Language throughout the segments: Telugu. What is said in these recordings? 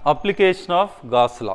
అప్లికేషన్ ఆఫ్ గాస్లా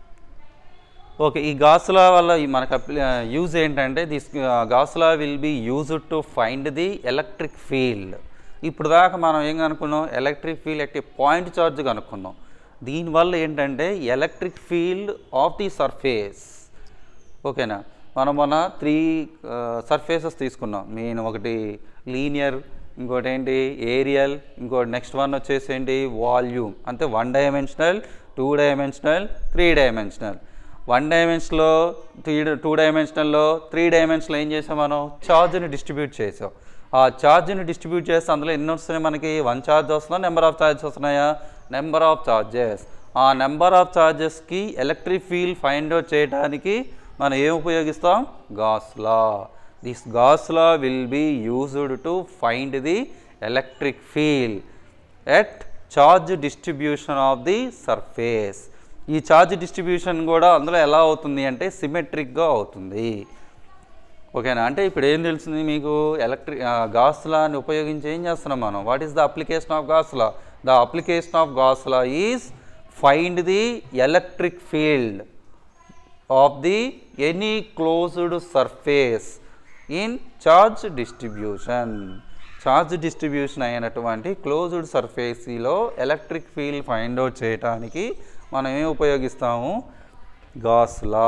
ఓకే ఈ గాస్లా వల్ల ఈ మనకు యూజ్ ఏంటంటే this Gauss law will be used to find the electric field ఇప్పుడు దాకా మనం ఏం కనుక్కున్నాం electric field at point charge కనుక్కున్నాం దీనివల్ల ఏంటంటే electric field of the surface ఓకేనా మనం మొన్న త్రీ సర్ఫేసెస్ తీసుకున్నాం మెయిన్ ఒకటి లీనియర్ ఇంకోటి ఏంటి ఏరియల్ ఇంకోటి నెక్స్ట్ వన్ వచ్చేసి ఏంటి వాల్యూమ్ అంటే one dimensional two dimensional three dimensional one డైమెన్షన్లో త్రీ టూ డైమెన్షనల్లో త్రీ డైమెన్షన్లో ఏం చేసాం మనం ఛార్జ్ని డిస్ట్రిబ్యూట్ చేసాం ఆ ఛార్జ్ని డిస్ట్రిబ్యూట్ చేస్తే అందులో ఎన్ని వస్తున్నాయి మనకి వన్ ఛార్జ్ వస్తున్నా నెంబర్ ఆఫ్ ఛార్జెస్ వస్తున్నాయా నెంబర్ ఆఫ్ ఛార్జెస్ ఆ నెంబర్ ఆఫ్ ఛార్జెస్కి ఎలక్ట్రిక్ ఫీల్డ్ ఫైండ్ అవుట్ చేయడానికి మనం ఏం ఉపయోగిస్తాం Gauss law this Gauss law will be used to find the electric field at charge distribution of the surface ఈ ఛార్జ్ డిస్ట్రిబ్యూషన్ కూడా అందులో ఎలా అవుతుంది అంటే సిమెట్రిక్గా అవుతుంది ఓకేనా అంటే ఇప్పుడు ఏం తెలుస్తుంది మీకు ఎలక్ట్రిక్ గాస్లాని ఉపయోగించి ఏం చేస్తున్నాం మనం what is the application of Gauss law the application of Gauss law is find the electric field of the any closed surface in charge distribution charge distribution అయినటువంటి క్లోజ్డ్ సర్ఫేసీలో ఎలక్ట్రిక్ ఫీల్డ్ ఫైండ్ అవుట్ చేయడానికి మనం ఏం ఉపయోగిస్తాము గాస్లా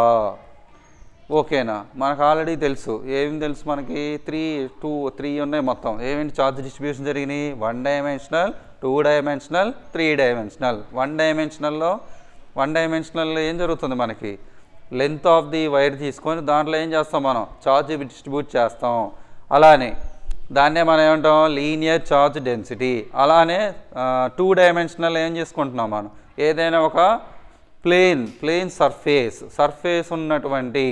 ఓకేనా మనకు ఆల్రెడీ తెలుసు ఏం తెలుసు మనకి త్రీ టూ త్రీ ఉన్నాయి మొత్తం ఏమేంటి ఛార్జ్ డిస్ట్రిబ్యూషన్ జరిగినాయి one dimensional two dimensional three dimensional one డైమెన్షనల్లో వన్ డైమెన్షనల్లో ఏం జరుగుతుంది మనకి లెంత్ ఆఫ్ ది వైర్ తీసుకొని దాంట్లో ఏం చేస్తాం మనం ఛార్జ్ డిస్ట్రిబ్యూట్ చేస్తాం అలానే దాన్నే మనం ఏమంటాం లీనియర్ ఛార్జ్ డెన్సిటీ అలానే టూ డైమెన్షనల్ ఏం చేసుకుంటున్నాం మనం ఏదైనా ఒక ప్లేన్ ప్లేన్ సర్ఫేస్ సర్ఫేస్ ఉన్నటువంటి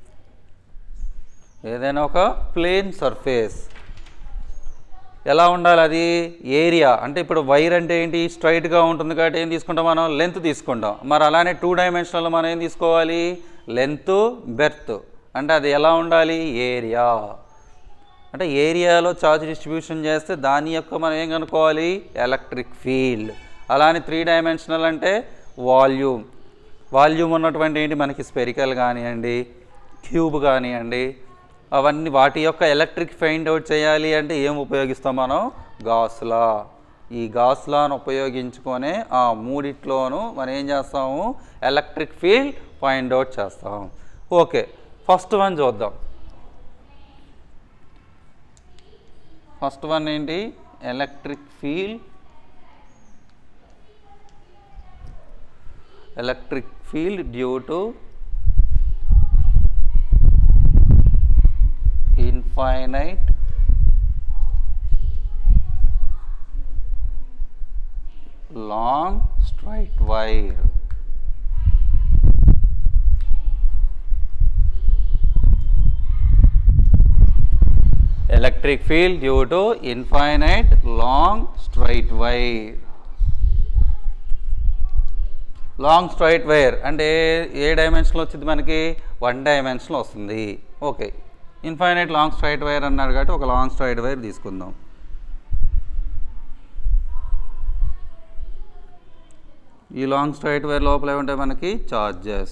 ఏదైనా ఒక ప్లేన్ సర్ఫేస్ ఎలా ఉండాలి అది ఏరియా అంటే ఇప్పుడు వైర్ అంటే ఏంటి స్ట్రైట్గా ఉంటుంది కాబట్టి ఏం తీసుకుంటాం మనం లెంత్ తీసుకుంటాం మరి అలానే టూ డైమెన్షనల్లో మనం ఏం తీసుకోవాలి లెంత్ బెర్త్ అంటే అది ఎలా ఉండాలి ఏరియా అంటే ఏరియాలో ఛార్జ్ డిస్ట్రిబ్యూషన్ చేస్తే దాని యొక్క మనం ఏం కనుక్కోవాలి ఎలక్ట్రిక్ ఫీల్డ్ అలానే త్రీ డైమెన్షనల్ అంటే వాల్యూమ్ వాల్యూమ్ ఉన్నటువంటి ఏంటి మనకి స్పెరికల్ కానివ్వండి క్యూబ్ కానివ్వండి అవన్నీ వాటి యొక్క ఎలక్ట్రిక్ ఫైండ్ అవుట్ చేయాలి అంటే ఏం ఉపయోగిస్తాం మనం గాస్లా ఈ గాస్లాను ఉపయోగించుకొనే ఆ మూడిట్లోనూ మనం ఏం చేస్తాము ఎలక్ట్రిక్ ఫీల్డ్ ఫైండ్ అవుట్ చేస్తాం ఓకే ఫస్ట్ వన్ చూద్దాం ఫస్ట్ వన్ ఏంటి electric field electric field due to infinite long straight wire electric field due to infinite long straight wire long straight wire అంటే ఏ డైమెన్షన్లో వచ్చింది మనకి వన్ డైమెన్షన్లో వస్తుంది okay infinite long straight wire అన్నారు కాబట్టి ఒక లాంగ్ స్ట్రైట్ వైర్ తీసుకుందాం ఈ లాంగ్ స్ట్రైట్ వైర్ లోపల ఏముంటాయి మనకి చార్జెస్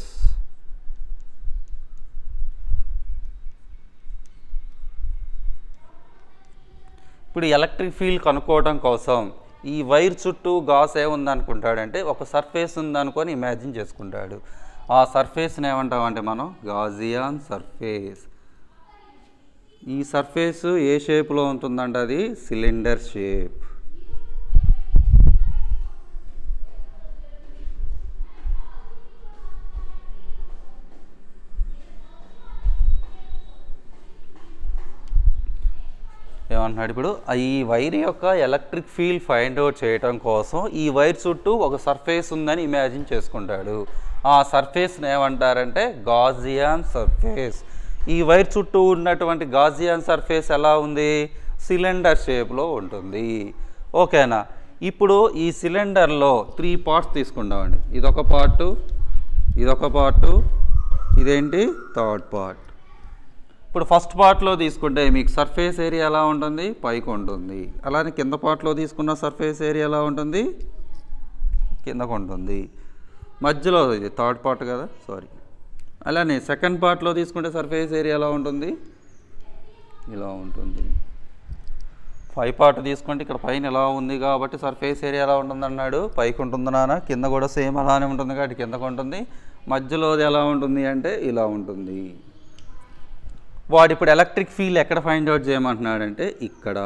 ఇప్పుడు ఎలక్ట్రిక్ ఫీల్డ్ కనుక్కోవడం కోసం ఈ వైర్ చుట్టూ గాస్ ఏముందనుకుంటాడంటే ఒక సర్ఫేస్ ఉందనుకొని ఇమాజిన్ చేసుకుంటాడు ఆ సర్ఫేస్ని ఏమంటామంటే మనం గాజియాన్ సర్ఫేస్ ఈ సర్ఫేస్ ఏ షేప్లో ఉంటుందంటే అది సిలిండర్ షేప్ ఏమంటున్నాడు ఇప్పుడు ఈ వైర్ యొక్క ఎలక్ట్రిక్ ఫీల్డ్ ఫైండ్ అవుట్ చేయడం కోసం ఈ వైర్ చుట్టూ ఒక సర్ఫేస్ ఉందని ఇమాజిన్ చేసుకుంటాడు ఆ సర్ఫేస్ని ఏమంటారంటే గాజియాన్ సర్ఫేస్ ఈ వైర్ చుట్టూ ఉన్నటువంటి గాజియాన్ సర్ఫేస్ ఎలా ఉంది సిలిండర్ షేప్లో ఉంటుంది ఓకేనా ఇప్పుడు ఈ సిలిండర్లో త్రీ పార్ట్స్ తీసుకుంటామండి ఇదొక పార్టు ఇదొక పార్టు ఇదేంటి థర్డ్ పార్ట్ ఇప్పుడు ఫస్ట్ పార్ట్లో తీసుకుంటే మీకు సర్ఫేస్ ఏరియా ఎలా ఉంటుంది పైకి ఉంటుంది అలానే కింద పార్ట్లో తీసుకున్న సర్ఫేస్ ఏరియా ఎలా ఉంటుంది కిందకు ఉంటుంది మధ్యలో ఇది థర్డ్ పార్ట్ కదా సారీ అలానే సెకండ్ పార్ట్లో తీసుకుంటే సర్ఫేస్ ఏరియా ఎలా ఉంటుంది ఇలా ఉంటుంది పై పార్ట్ తీసుకుంటే ఇక్కడ పైన ఎలా ఉంది కాబట్టి సర్ఫేస్ ఏరియా ఎలా ఉంటుంది అన్నాడు పైకి ఉంటుంది నాన్న కింద కూడా సేమ్ అలానే ఉంటుంది కాబట్టి కిందకు ఉంటుంది మధ్యలోది ఎలా ఉంటుంది అంటే ఇలా ఉంటుంది వాడు ఇప్పుడు ఎలక్ట్రిక్ ఫీల్డ్ ఎక్కడ ఫైండ్ అవుట్ చేయమంటున్నాడంటే ఇక్కడ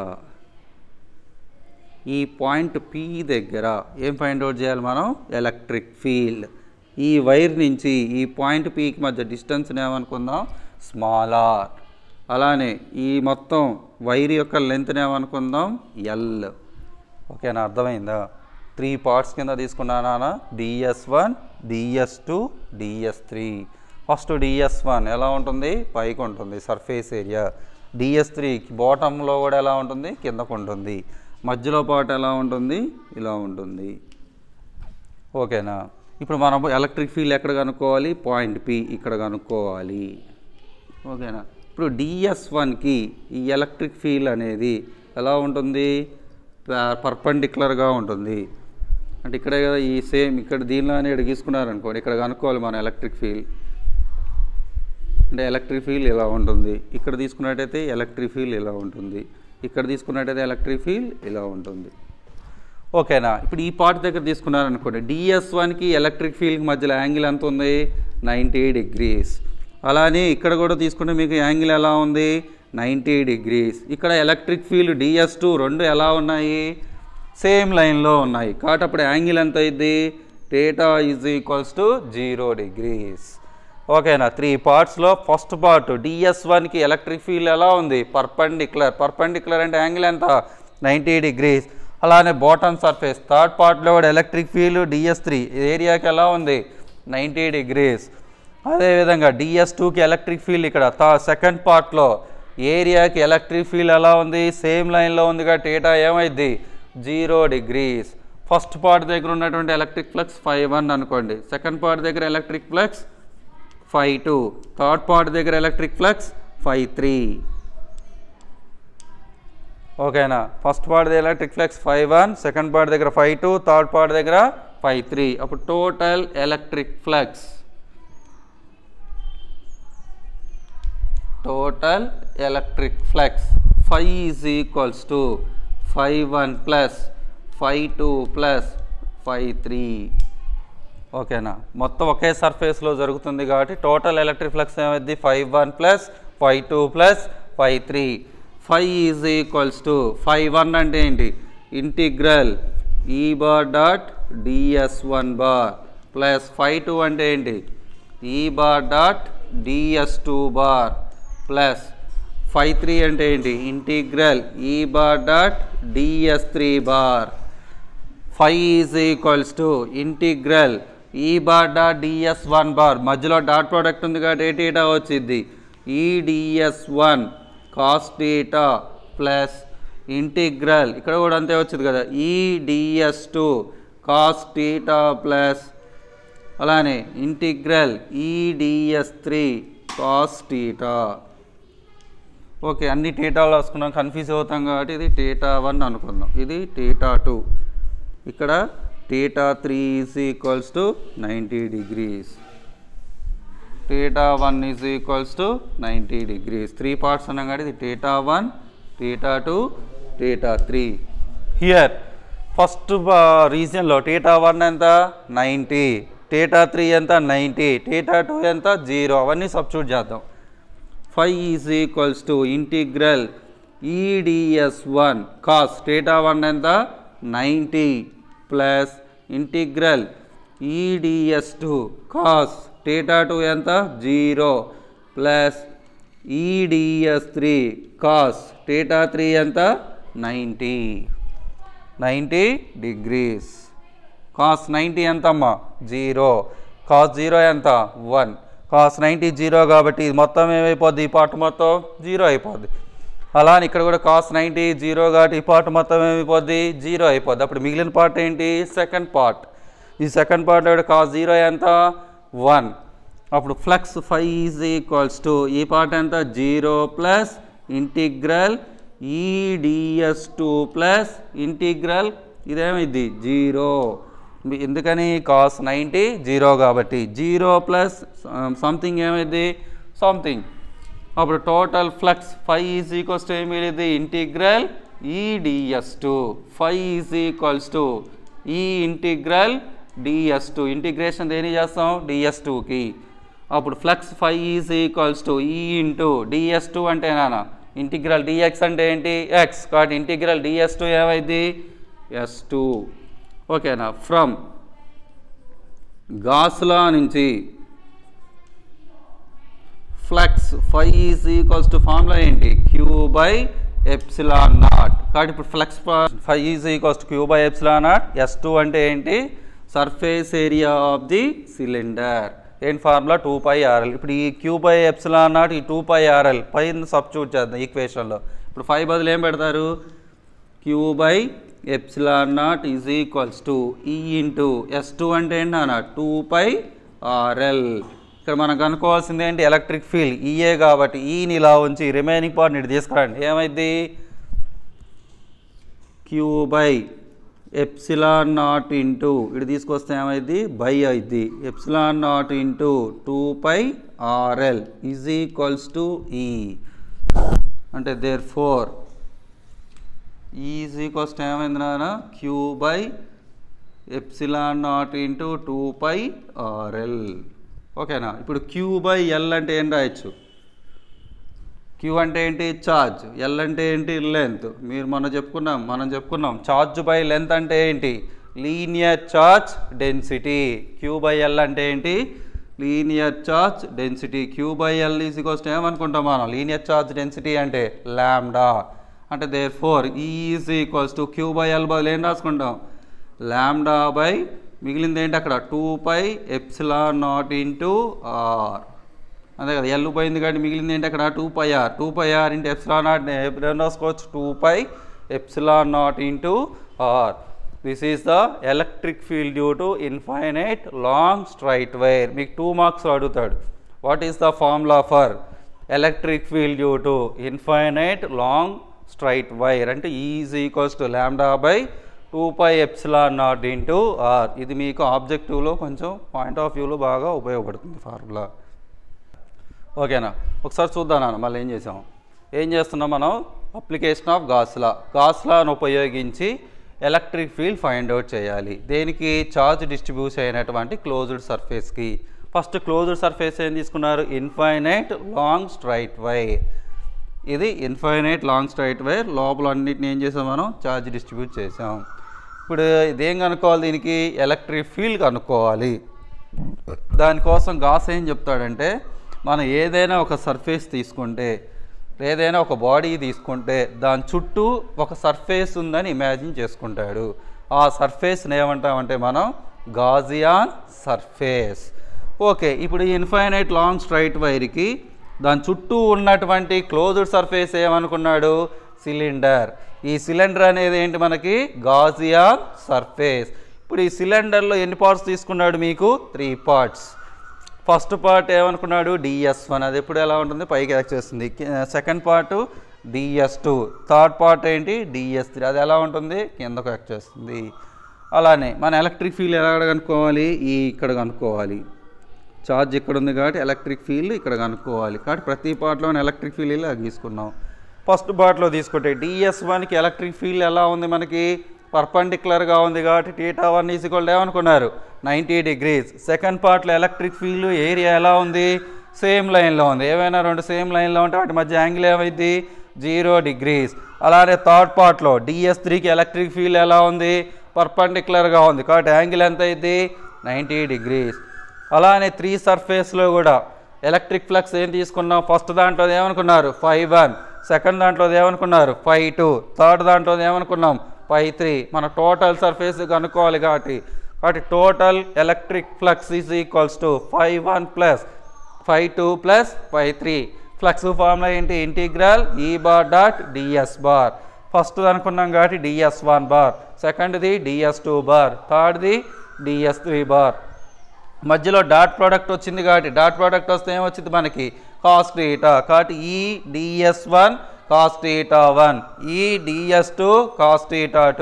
ఈ పాయింట్ పి దగ్గర ఏం ఫైండ్ అవుట్ చేయాలి మనం ఎలక్ట్రిక్ ఫీల్డ్ ఈ వైర్ నుంచి ఈ పాయింట్ పీకి మధ్య డిస్టెన్స్ని ఏమనుకుందాం స్మాల్ ఆర్ అలానే ఈ మొత్తం వైర్ యొక్క లెంత్ని ఏమనుకుందాం ఎల్ ఓకేనా అర్థమైందా త్రీ పార్ట్స్ కింద తీసుకున్నానా D S one D S two D S three first D S one ఎలా ఉంటుంది పైకి ఉంటుంది సర్ఫేస్ ఏరియా డిఎస్ త్రీ బాటంలో కూడా ఎలా ఉంటుంది కిందకు ఉంటుంది మధ్యలో పార్ట్ ఎలా ఉంటుంది ఇలా ఉంటుంది ఓకేనా ఇప్పుడు మనం ఎలక్ట్రిక్ ఫీల్డ్ ఎక్కడ కనుక్కోవాలి పాయింట్ పి ఇక్కడ కనుక్కోవాలి ఓకేనా ఇప్పుడు డిఎస్ వన్కి ఈ ఎలక్ట్రిక్ ఫీల్డ్ అనేది ఎలా ఉంటుంది పర్పెండిక్యులర్గా ఉంటుంది అంటే ఇక్కడే కదా ఈ సేమ్ ఇక్కడ దీనిలోనే ఇక్కడ గీసుకున్నారనుకోండి ఇక్కడ కనుక్కోవాలి మన ఎలక్ట్రిక్ ఫీల్డ్ అంటే ఎలక్ట్రిక్ ఫీల్డ్ ఇలా ఉంటుంది ఇక్కడ తీసుకున్నట్టయితే ఎలక్ట్రిక్ ఫీల్డ్ ఇలా ఉంటుంది ఇక్కడ తీసుకున్నట్టయితే ఎలక్ట్రిక్ ఫీల్డ్ ఇలా ఉంటుంది ఓకేనా ఇప్పుడు ఈ పార్ట్ దగ్గర తీసుకున్నారనుకోండి డిఎస్ వన్కి ఎలక్ట్రిక్ ఫీల్డ్కి మధ్యలో యాంగిల్ ఎంత ఉంది నైంటీ డిగ్రీస్ అలానే ఇక్కడ కూడా తీసుకుంటే మీకు యాంగిల్ ఎలా ఉంది నైంటీ డిగ్రీస్ ఇక్కడ ఎలక్ట్రిక్ ఫీల్డ్ డిఎస్ టూ రెండు ఎలా ఉన్నాయి సేమ్ లైన్లో ఉన్నాయి కాబట్టి అప్పుడు యాంగిల్ ఎంత అయింది theta is equals to zero degrees ఓకేనా త్రీ పార్ట్స్లో ఫస్ట్ పార్ట్ డిఎస్ వన్కి ఎలక్ట్రిక్ ఫీల్డ్ ఎలా ఉంది పర్పెండిక్యులర్ పర్పెండిక్యులర్ అంటే యాంగిల్ ఎంత నైంటీ డిగ్రీస్ అలానే బాటమ్ సర్ఫేస్ థర్డ్ పార్ట్లో కూడా ఎలక్ట్రిక్ ఫీల్డ్ డిఎస్ త్రీ ఏరియాకి ఎలా ఉంది నైంటీ డిగ్రీస్ అదేవిధంగా డిఎస్ టూకి ఎలక్ట్రిక్ ఫీల్డ్ ఇక్కడ థా సెకండ్ పార్ట్లో ఏరియాకి ఎలక్ట్రిక్ ఫీల్డ్ ఎలా ఉంది సేమ్ లైన్లో ఉంది కాబట్టి డేటా ఏమైంది జీరో డిగ్రీస్ ఫస్ట్ పార్ట్ దగ్గర ఉన్నటువంటి ఎలక్ట్రిక్ ఫ్లక్స్ ఫైవ్ వన్ అనుకోండి సెకండ్ పార్ట్ దగ్గర electric flux phi two third part దగ్గర ఎలక్ట్రిక్ ఫ్లక్స్ ఫైవ్ త్రీ ఓకేనా ఫస్ట్ పార్ట్ దగ్గర electric flux phi one second part దగ్గర ఫైవ్ టూ థర్డ్ పార్ట్ దగ్గర ఫైవ్ త్రీ అప్పుడు total electric flux total electric flux phi is equals to five one plus five two plus five three ఓకేనా మొత్తం ఒకే సర్ఫేస్లో జరుగుతుంది కాబట్టి టోటల్ ఎలక్ట్రిక్ ఫ్లక్స్ ఏమైంది five one plus five two plus five three phi is equals to five one అంటే ఏంటి integral E bar dot D S one bar plus five two అంటే ఏంటి E bar dot D S two bar plus five three అంటే ఏంటి integral E bar dot D S three bar phi is equals to integral E bar dot D S one bar మధ్యలో డాట్ ప్రోడక్ట్ ఉంది కాబట్టి ఏ టీటా వచ్చింది E DS one cos theta plus integral ఇక్కడ కూడా అంతే వచ్చింది కదా E DS two cos theta plus అలానే integral E DS three cos theta okay అన్ని టీటాలు రాసుకున్నాం కన్ఫ్యూజ్ అవుతాం కాబట్టి ఇది టీటా వన్ అనుకుందాం ఇది టీటా టూ ఇక్కడ theta three is equals to ninety degrees theta one is equals to ninety degrees three parts అన్నాం కాబట్టి ఇది theta one theta two theta three here first రీజన్లో టీటా వన్ ఎంత నైంటీ టీటా త్రీ ఎంత నైంటీ టీటా టూ ఎంత జీరో అవన్నీ సబ్స్టిట్యూట్ చేద్దాం phi is equals to integral E D S one cos theta one ఎంత ninety plus integral E D S two cos theta two ఎంత zero plus E D S three cos theta three ఎంత ninety ninety degrees cos ninety ఎంతమ్మా జీరో కాస్ జీరో ఎంత వన్ కాస్ నైంటీ జీరో కాబట్టి ఇది మొత్తం ఏమైపోద్ది ఈ పార్ట్ మొత్తం జీరో అయిపోద్ది అలానే ఇక్కడ కూడా కాస్ నైంటీ జీరో కాబట్టి ఈ పార్ట్ మొత్తం ఏమైపోద్ది జీరో అయిపోద్ది అప్పుడు మిగిలిన పార్ట్ ఏంటి సెకండ్ పార్ట్ ఈ సెకండ్ పార్ట్ కూడా కాస్ జీరో ఎంత వన్ అప్పుడు flux phi is equals to ఈ పార్ట్ ఎంత zero plus integral E D S two plus integral ఇదేమైంది జీరో ఎందుకని కాస్ నైంటీ జీరో కాబట్టి జీరో ప్లస్ సంథింగ్ ఏమైంది సంథింగ్ అప్పుడు total flux phi is equals to ఏమి ఇది integral E DS two phi is equals to E integral D S two integration దేని చేస్తాం డిఎస్ టూకి అప్పుడు flux phi is equals to E into D S two అంటే నాన్న ఇంటిగ్రల్ డిఎక్స్ అంటే ఏంటి ఎక్స్ కాబట్టి ఇంటిగ్రల్ డిఎస్ టూ ఏమైంది ఎస్ టూ ఓకేనా ఫ్రమ్ గాస్లా నుంచి flux phi is equals to formula ఏంటి క్యూ బై ఎప్సిలాన్ నాట్ కాబట్టి ఇప్పుడు flux phi is equals to Q by epsilon naught S two అంటే ఏంటి surface area of the cylinder ఏంటి ఫార్ములా టూ పై ఆర్ఎల్ ఇప్పుడు ఈ Q by epsilon naught E two pi RL పైన సబ్స్టిట్యూట్ చేద్దాం ఈక్వేషన్లో ఇప్పుడు ఫైవ్ బదులు ఏం పెడతారు Q by epsilon naught is equals to E into S two అంటే ఏంటి నాన్న టూ పై ఆర్ఎల్ ఇక్కడ మనం కనుక్కోవాల్సింది ఏంటి ఎలక్ట్రిక్ ఫీల్డ్ ఈఏ కాబట్టి ఈని ఇలా ఉంచి రిమైనింగ్ పార్ట్ ఇటు తీసుకురండి ఏమైంది Q by epsilon naught into ఇటు తీసుకొస్తే ఏమైంది బై అయింది epsilon naught into two pi RL is equals to E అంటే therefore is equals to ఏమైంది నాన్న Q by epsilon naught into two pi R L ఓకేనా ఇప్పుడు క్యూ బై ఎల్ అంటే ఏం రాయొచ్చు క్యూ అంటే ఏంటి ఛార్జ్ ఎల్ అంటే ఏంటి లెంత్ మీరు మొన్న చెప్పుకున్నాం మనం చెప్పుకున్నాం ఛార్జ్ బై లెంత్ అంటే ఏంటి linear charge density Q by L అంటే ఏంటి linear charge density Q by L is equals ఏమనుకుంటాం మనం లీనియర్ ఛార్జ్ డెన్సిటీ అంటే ల్యాండా అంటే therefore is equals to Q by L బదులు ఏం రాసుకుంటాం ల్యాండా బై మిగిలింది ఏంటి అక్కడ two pi epsilon naught into R అంతే కదా ఎల్లు పోయింది కాబట్టి మిగిలింది ఏంటి అక్కడ two pi R two pi R into epsilon naught ఎప్పుడైనా రాసుకోవచ్చు two pi epsilon naught into R this is the electric field due to infinite long straight wire మీకు టూ మార్క్స్ అడుగుతాడు what is the formula for electric field due to infinite long straight wire అంటే is equals to lambda by two pi epsilon naught into R ఇది మీకు ఆబ్జెక్టివ్లో కొంచెం పాయింట్ ఆఫ్ వ్యూలో బాగా ఉపయోగపడుతుంది ఫార్ములా ఓకేనా ఒకసారి చూద్దాం నాన్న మళ్ళీ ఏం చేసాం ఏం చేస్తున్నాం మనం అప్లికేషన్ ఆఫ్ గాస్లా గాస్లాను ఉపయోగించి ఎలక్ట్రిక్ ఫీల్డ్ ఫైండ్ అవుట్ చేయాలి దేనికి చార్జ్ డిస్ట్రిబ్యూస్ అయినటువంటి క్లోజ్డ్ సర్ఫేస్కి ఫస్ట్ క్లోజ్డ్ సర్ఫేస్ ఏం తీసుకున్నారు ఇన్ఫైనైట్ లాంగ్ స్ట్రైట్ వైర్ ఇది ఇన్ఫైనైట్ లాంగ్ స్ట్రైట్ వైర్ లోపల అన్నిటిని ఏం చేసాం మనం ఛార్జ్ డిస్ట్రిబ్యూట్ చేసాం ఇప్పుడు ఇదేం కనుక్కోవాలి దీనికి ఎలక్ట్రిక్ ఫీల్డ్ కనుక్కోవాలి దానికోసం గాస్ ఏం చెప్తాడంటే మనం ఏదైనా ఒక సర్ఫేస్ తీసుకుంటే ఏదైనా ఒక బాడీ తీసుకుంటే దాని చుట్టూ ఒక సర్ఫేస్ ఉందని ఇమాజిన్ చేసుకుంటాడు ఆ సర్ఫేస్ని ఏమంటామంటే మనం గాజియాన్ సర్ఫేస్ ఓకే ఇప్పుడు ఈ ఇన్ఫైనైట్ లాంగ్ స్ట్రైట్ వైర్కి దాని చుట్టూ ఉన్నటువంటి క్లోజ్డ్ సర్ఫేస్ ఏమనుకున్నాడు సిలిండర్ ఈ సిలిండర్ అనేది ఏంటి మనకి గాజియాన్ సర్ఫేస్ ఇప్పుడు ఈ సిలిండర్లో ఎన్ని పార్ట్స్ తీసుకున్నాడు మీకు త్రీ పార్ట్స్ ఫస్ట్ పార్ట్ ఏమనుకున్నాడు డిఎస్ వన్ అది ఎప్పుడు ఎలా ఉంటుంది పైకి యాక్ట్ చేస్తుంది second part DS two third part ఏంటి డిఎస్ త్రీ అది ఎలా ఉంటుంది కిందకు యాక్ట్ చేస్తుంది అలానే మన ఎలక్ట్రిక్ ఫీల్డ్ ఎలా కనుక్కోవాలి ఈ ఇక్కడ కనుక్కోవాలి ఛార్జ్ ఇక్కడ ఉంది కాబట్టి ఎలక్ట్రిక్ ఫీల్డ్ ఇక్కడ కనుక్కోవాలి కాబట్టి ప్రతి పార్ట్లో ఎలక్ట్రిక్ ఫీల్డ్ ఇలా గీసుకున్నాం ఫస్ట్ పార్ట్లో తీసుకుంటే డిఎస్ వన్కి ఎలక్ట్రిక్ ఫీల్డ్ ఎలా ఉంది మనకి పర్పండిక్యులర్గా ఉంది కాబట్టి టీటా వన్ ఈజ్వల్ ఏమనుకున్నారు నైంటీ డిగ్రీస్ సెకండ్ పార్ట్లో ఎలక్ట్రిక్ ఫీల్డ్ ఏరియా ఎలా ఉంది సేమ్ లైన్లో ఉంది ఏమైనా రెండు సేమ్ లైన్లో ఉంటే వాటి మధ్య యాంగిల్ ఏమైంది జీరో డిగ్రీస్ అలానే థర్డ్ పార్ట్లో డిఎస్ త్రీకి ఎలక్ట్రిక్ ఫీల్డ్ ఎలా ఉంది పర్పండిక్యులర్గా ఉంది కాబట్టి యాంగిల్ ఎంత అయింది నైంటీ డిగ్రీస్ అలానే త్రీ సర్ఫేస్లో కూడా ఎలక్ట్రిక్ ఫ్లక్స్ ఏం తీసుకున్నాం ఫస్ట్ దాంట్లో ఏమనుకున్నారు ఫైవ్ వన్ సెకండ్ దాంట్లో ఏమనుకున్నారు ఫైవ్ టూ థర్డ్ దాంట్లో ఏమనుకున్నాం ఫైవ్ త్రీ మన టోటల్ సర్ఫేస్ కనుక్కోవాలి కాబట్టి కాబట్టి total electric flux is equals to five one plus five two plus five three flux formula ఏంటి integral E bar dot DS bar first అనుకున్నాం కాబట్టి డిఎస్ వన్ బార్ సెకండ్ది డిఎస్ టూ బార్ థర్డ్ది డిఎస్ త్రీ బార్ మధ్యలో డాట్ ప్రోడక్ట్ వచ్చింది కాబట్టి డాట్ ప్రోడక్ట్ వస్తే ఏమొచ్చింది మనకి కాస్ట్ ఈటా కాబట్టి E DS one cos theta one E DS two cos theta two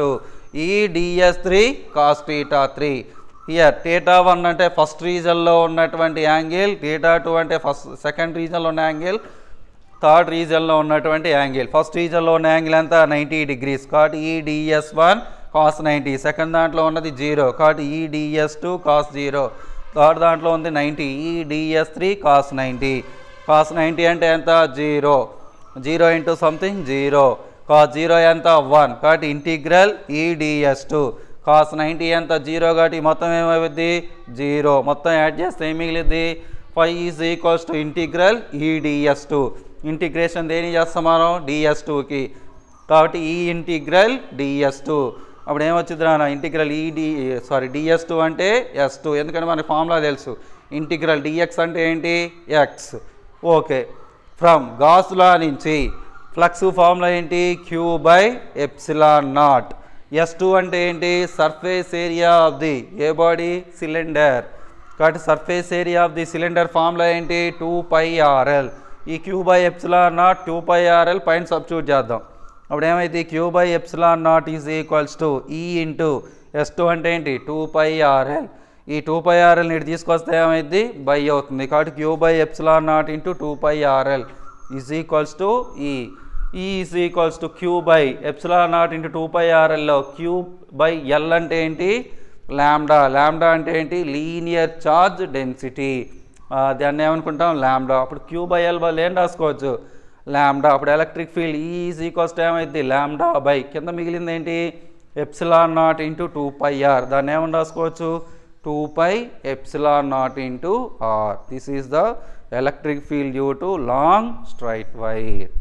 E DS three cos theta three ఇయర్ టీటా వన్ అంటే ఫస్ట్ రీజన్లో ఉన్నటువంటి యాంగిల్ టీటా టూ అంటే ఫస్ట్ సెకండ్ రీజన్లో ఉన్న యాంగిల్ థర్డ్ రీజన్లో ఉన్నటువంటి యాంగిల్ ఫస్ట్ రీజన్లో ఉన్న యాంగిల్ ఎంత నైంటీ డిగ్రీస్ కాబట్టి E DS one cos ninety second దాంట్లో ఉన్నది జీరో కాబట్టి E DS two cos zero third దాంట్లో ఉంది ninety E DS three cos ninety cos ninety అంటే ఎంత zero zero into something zero cos zero ఎంత వన్ కాబట్టి integral E DS two cos ninety ఎంత జీరో కాబట్టి మొత్తం ఏమవుద్ది జీరో మొత్తం యాడ్ చేస్తే ఏం మిగిలిద్ది five is equals to integral E DS two integration దేని చేస్తాం మనం డిఎస్ టూకి కాబట్టి ఈ ఇంటిగ్రల్ డిఎస్ టూ అప్పుడు ఏమొచ్చింది రా integral E D sorry DS two అంటే ఎస్ టూ ఎందుకంటే మనకి ఫార్ములా తెలుసు ఇంటిగ్రల్ డిఎక్స్ అంటే ఏంటి ఎక్స్ ఓకే ఫ్రమ్ గాస్లా నుంచి ఫ్లక్స్ ఫార్ములా ఏంటి Q by epsilon naught S two అంటే ఏంటి surface area of the A body cylinder కాబట్టి surface area of the cylinder formula ఏంటి two pi RL E Q by epsilon naught two pi RL పైన సబ్స్టిట్యూట్ చేద్దాం అప్పుడు ఏమైంది Q by epsilon naught is equals to E into S two అంటే ఏంటి two pi RL E two pi RL నీటి తీసుకొస్తే ఏమైంది బై అవుతుంది కాబట్టి Q by epsilon naught into two pi RL is equals to E E is equals to Q by epsilon naught into two pi ఆర్ఎల్లో క్యూ బై ఎల్ అంటే ఏంటి ల్యాండా ల్యాండా అంటే ఏంటి లీనియర్ చార్జ్ డెన్సిటీ దాన్ని ఏమనుకుంటాం ల్యాండా అప్పుడు క్యూ బై ఎల్ బై ఏం రాసుకోవచ్చు ల్యాండా అప్పుడు electric field is equals to ఏమైంది ల్యాండా బై కింద మిగిలింది ఏంటి epsilon naught into two pi R దాన్ని ఏమని రాసుకోవచ్చు two pi epsilon naught into R this is the electric field due to long straight wire